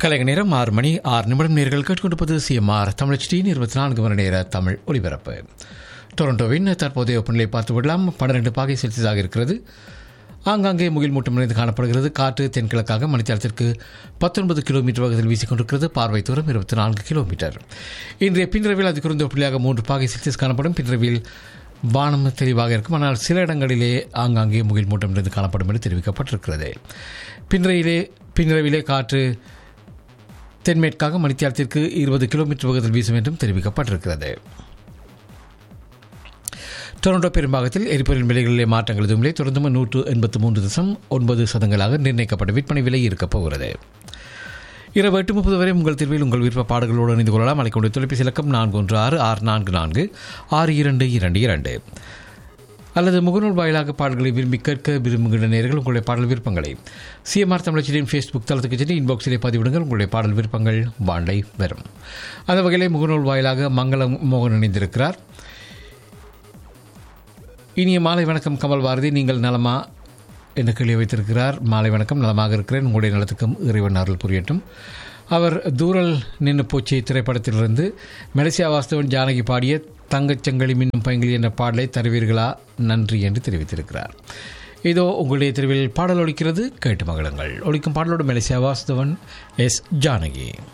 கலைக நேரம் ஆறு மணி ஆறு நிமிடம் நேர்கள் கேட்டுக்கொண்டிருப்பது சிஎம்ஆர் தமிழச்சியின் இருபத்தி நான்கு மணி நேர தமிழ் ஒலிபரப்பு டொரண்டோவின் தற்போதைய வெப்பநிலை பார்த்து விடலாம் பன்னிரண்டு பாகை செல்சியஸாக இருக்கிறது ஆங்காங்கே முகில் மூட்டம் நிறைந்து காணப்படுகிறது காற்று தென்கிழக்காக மணித்தாளத்திற்கு பத்தொன்பது கிலோமீட்டர் வேகத்தில் வீசிக்கொண்டிருக்கிறது பார்வை தூரம் இருபத்தி நான்கு கிலோமீட்டர் இன்றைய பின்ரவில் அது குறைந்த புள்ளியாக மூன்று பாகை செல்சியஸ் காணப்படும் பின்ரவில் வானம் தெளிவாக இருக்கும் ஆனால் சில இடங்களிலே ஆங்காங்கே முகில் மூட்டம் நிறைந்து காணப்படும் என்று தெரிவிக்கப்பட்டிருக்கிறது பின்றையிலே பின்ரவிலே காற்று தென்மேற்காக மணித்தியாலத்திற்கு இருபது கிலோமீட்டர் வேகத்தில் வீசும் என்றும் தெரிவிக்கப்பட்டிருக்கிறது டொரண்டோ பெரும்பாகத்தில் எரிபொருள் விலைகளிலே மாற்றங்கள் எதுவும் இல்லை தொடர்ந்து நூற்று எண்பத்து மூன்று தசம் ஒன்பது சதங்களாக நிர்ணயிக்கப்பட்ட விற்பனை விலை இருக்கப் போகிறது இரவு எட்டு முப்பது வரை உங்கள் தீர்வில் உங்கள் விருப்ப பாடல்களோடு இணைந்து கொள்ளலாம் அழைக்கொண்டு தொலைபேசி இலக்கம் நான்கு ஒன்று ஆறு ஆறு நான்கு நான்கு ஆறு இரண்டு இரண்டு இரண்டு அல்லது முகநூல் வாயிலாக பாடல்களை விரும்பி கேட்க விரும்புகின்ற நேர்கள் உங்களுடைய பாடல் விருப்பங்களை சிஎம்ஆர் தமிழச்சியின் ஃபேஸ்புக் தளத்துக்கு சென்று இன்பாக்ஸிலே பதிவிடுங்கள் உங்களுடைய பாடல் விருப்பங்கள் வாண்டை வரும் அந்த வகையிலே முகநூல் வாயிலாக மங்களம் மோகன் இணைந்திருக்கிறார் இனிய மாலை வணக்கம் கமல் பாரதி நீங்கள் நலமா என்ற கேள்வி வைத்திருக்கிறார் மாலை வணக்கம் நலமாக இருக்கிறேன் உங்களுடைய நலத்துக்கும் இறைவன் அருள் புரியட்டும் அவர் தூரல் நின்று போச்சி திரைப்படத்திலிருந்து மெலசியா வாஸ்தவன் ஜானகி பாடிய தங்கச்சங்கலி மின்னும் பைங்கிலி என்ற பாடலை தருவீர்களா நன்றி என்று தெரிவித்திருக்கிறார் இதோ உங்களுடைய தெருவில் பாடல் ஒலிக்கிறது கேட்டு மகளுங்கள் ஒலிக்கும் பாடலோடு மெலசியா வாஸ்தவன் எஸ் ஜானகி